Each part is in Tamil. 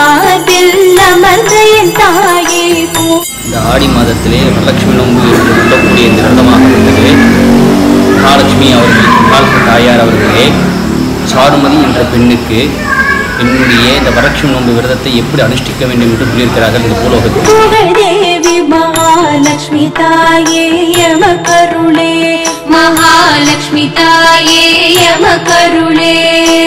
மார்பில் அமர்ந்த என் தாயே போ இந்த ஆடி மாதத்திலே வரலட்சுமி நோன்பு என்று சொல்லக்கூடிய இந்த விரதமாக இருந்தது மகாலட்சுமி அவர்கள் காலத்து தாயார் அவர்களே சாருமதி என்ற பெண்ணுக்கு என்னுடைய இந்த வரலட்சுமி நோன்பு விரதத்தை எப்படி அனுஷ்டிக்க வேண்டும் என்று சொல்லியிருக்கிறார்கள் இந்த பூலோகத்தில் புகழ்தேவி மகாலட்சுமி தாயே யம கருளே மகாலட்சுமி தாயே யம கருளே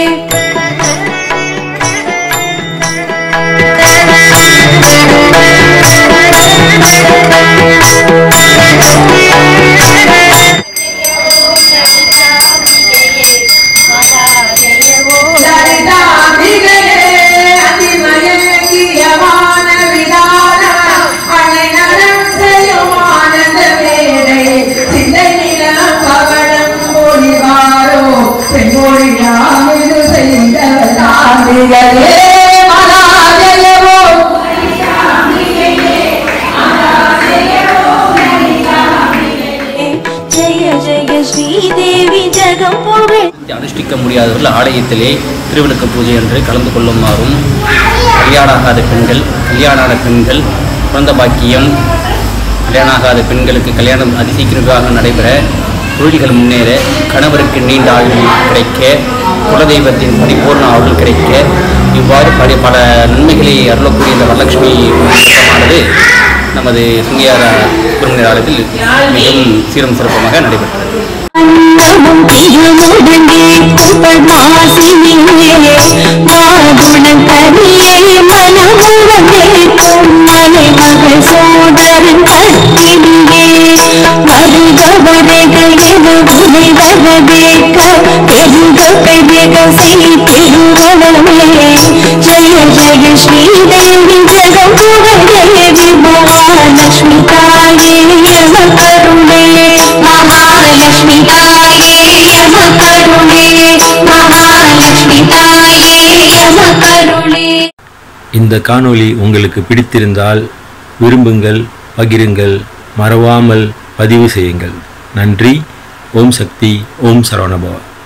ஜெய ஜெய ஸ்ரீதேவி ஜெகம் புகழ் இதை அனுஷ்டிக்க முடியாதவர்கள் ஆலயத்திலே திருவிளக்கு பூஜை என்று கலந்து கொள்ளுமாறும் கல்யாணம் ஆகாத பெண்கள் கல்யாணான பெண்கள் குழந்த பாக்கியம் கல்யாணம் ஆகாத பெண்களுக்கு கல்யாணம் அதிசீக்கிரமாக நடைபெற தொழில்கள் முன்னேற கணவருக்கு நீண்ட ஆயுள் கிடைக்க குலதெய்வத்தின் பரிபூர்ண ஆயுள் கிடைக்க இவ்வாறு பல பல நன்மைகளை அருளக்கூடிய இந்த வரலட்சுமி விரதமானது நமது சுங்கியார குருமணி ஆலயத்தில் மிகவும் சீரும் சிறப்புமாக நடைபெற்றது அன்னமும் திருமுடங்கே புகழ் மாசினியே மாகுணம் கனியே மனமுறவே பொன்மலை மகள் சோதரன் கட்டினியே வருக வருக என உனை வரவேற்க பெருக பெருக செய் திருவளமே ஜெய ஜெய ஸ்ரீதேவி ஜெகம் புகழேவி மகாலட்சுமி தாயே யம கருணே மகாலட்சுமி தாயே யம கருளே மகாலட்சுமி தாயே யம கருளே இந்த காணொளி உங்களுக்கு பிடித்திருந்தால் விரும்புங்கள் பகிருங்கள் மறவாமல் பதிவு செய்யுங்கள் நன்றி ஓம் சக்தி ஓம் சரவணபவா